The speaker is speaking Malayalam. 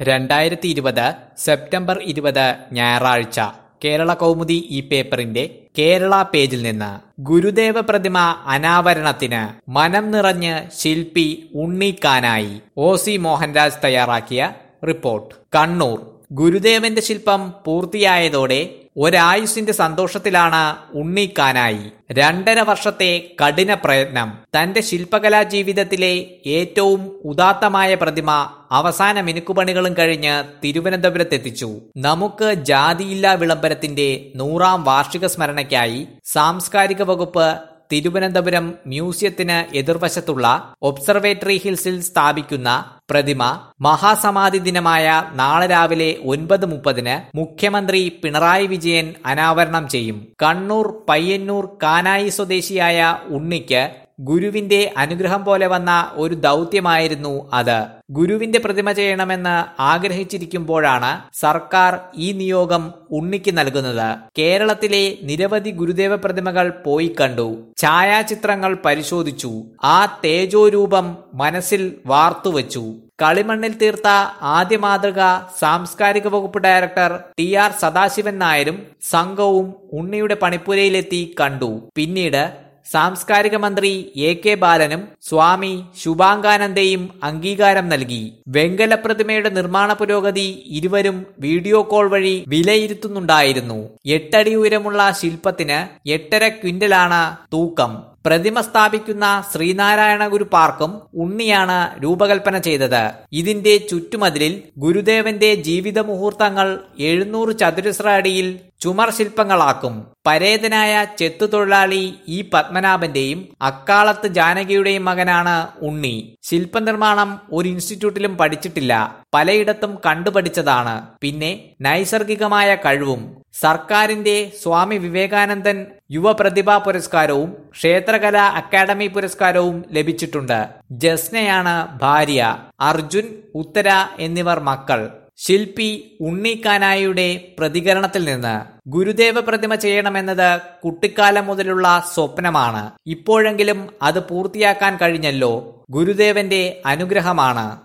രണ്ടായിരത്തി ഇരുപത് സെപ്റ്റംബർ ഇരുപത് ഞായറാഴ്ച കേരള കൗമുദി ഈ പേപ്പറിന്റെ കേരള പേജിൽ നിന്ന് ഗുരുദേവ പ്രതിമ അനാവരണത്തിന് മനം നിറഞ്ഞ് ശില്പി ഉണ്ണിക്കാനായി ഒ സി മോഹൻരാജ് തയ്യാറാക്കിയ റിപ്പോർട്ട് കണ്ണൂർ ഗുരുദേവന്റെ ശില്പം പൂർത്തിയായതോടെ ഒരായുസിന്റെ സന്തോഷത്തിലാണ് ഉണ്ണിക്കാനായി രണ്ടര വർഷത്തെ കഠിന പ്രയത്നം തന്റെ ശില്പകലാ ജീവിതത്തിലെ ഏറ്റവും ഉദാത്തമായ പ്രതിമ അവസാന മിനുക്കുപണികളും കഴിഞ്ഞ് തിരുവനന്തപുരത്തെത്തിച്ചു നമുക്ക് ജാതിയില്ലാ വിളംബരത്തിന്റെ നൂറാം വാർഷിക സ്മരണയ്ക്കായി സാംസ്കാരിക വകുപ്പ് തിരുവനന്തപുരം മ്യൂസിയത്തിന് എതിർവശത്തുള്ള ഒബ്സർവേറ്ററി ഹിൽസിൽ സ്ഥാപിക്കുന്ന പ്രതിമ മഹാസമാധി ദിനമായ നാളെ രാവിലെ ഒൻപത് മുപ്പതിന് മുഖ്യമന്ത്രി പിണറായി വിജയൻ അനാവരണം ചെയ്യും കണ്ണൂർ പയ്യന്നൂർ കാനായി സ്വദേശിയായ ഉണ്ണിക്ക് ഗുരുവിന്റെ അനുഗ്രഹം പോലെ വന്ന ഒരു ദൗത്യമായിരുന്നു അത് ഗുരുവിന്റെ പ്രതിമ ചെയ്യണമെന്ന് ആഗ്രഹിച്ചിരിക്കുമ്പോഴാണ് സർക്കാർ ഈ നിയോഗം ഉണ്ണിക്ക് നൽകുന്നത് കേരളത്തിലെ നിരവധി ഗുരുദേവ പ്രതിമകൾ പോയി കണ്ടു ഛായാചിത്രങ്ങൾ പരിശോധിച്ചു ആ തേജോരൂപം മനസ്സിൽ വാർത്തുവച്ചു കളിമണ്ണിൽ തീർത്ത ആദ്യ മാതൃക സാംസ്കാരിക വകുപ്പ് ഡയറക്ടർ ടി ആർ സദാശിവൻ നായരും സംഘവും ഉണ്ണിയുടെ പണിപ്പുരയിലെത്തി കണ്ടു പിന്നീട് സാംസ്കാരിക മന്ത്രി എ കെ ബാലനും സ്വാമി ശുഭാംഗാനന്ദയും അംഗീകാരം നൽകി വെങ്കല പ്രതിമയുടെ നിർമ്മാണ പുരോഗതി ഇരുവരും വീഡിയോ കോൾ വഴി വിലയിരുത്തുന്നുണ്ടായിരുന്നു എട്ടടി ഉയരമുള്ള ശില്പത്തിന് എട്ടര ക്വിന്റലാണ് തൂക്കം പ്രതിമ സ്ഥാപിക്കുന്ന ശ്രീനാരായണ ഗുരു പാർക്കും ഉണ്ണിയാണ് രൂപകൽപ്പന ചെയ്തത് ഇതിന്റെ ചുറ്റുമതിലിൽ ഗുരുദേവന്റെ ജീവിത മുഹൂർത്തങ്ങൾ എഴുന്നൂറ് ചതുരശ്ര അടിയിൽ ചുമർ ശില്പങ്ങളാക്കും പരേതനായ ചെത്തുതൊഴിലാളി ഇ പത്മനാഭന്റെയും അക്കാളത്ത് ജാനകിയുടെയും മകനാണ് ഉണ്ണി ശില്പനിർമ്മാണം ഒരു ഇൻസ്റ്റിറ്റ്യൂട്ടിലും പഠിച്ചിട്ടില്ല പലയിടത്തും കണ്ടുപഠിച്ചതാണ് പിന്നെ നൈസർഗികമായ കഴിവും സർക്കാരിന്റെ സ്വാമി വിവേകാനന്ദൻ യുവ പ്രതിഭാ പുരസ്കാരവും ക്ഷേത്രകലാ അക്കാദമി പുരസ്കാരവും ലഭിച്ചിട്ടുണ്ട് ജസ്നയാണ് ഭാര്യ അർജുൻ ഉത്തര എന്നിവർ മക്കൾ ശില്പി ഉണ്ണിക്കാനായുടെ പ്രതികരണത്തിൽ നിന്ന് ഗുരുദേവ പ്രതിമ ചെയ്യണമെന്നത് കുട്ടിക്കാലം മുതലുള്ള സ്വപ്നമാണ് ഇപ്പോഴെങ്കിലും അത് പൂർത്തിയാക്കാൻ കഴിഞ്ഞല്ലോ ഗുരുദേവന്റെ അനുഗ്രഹമാണ്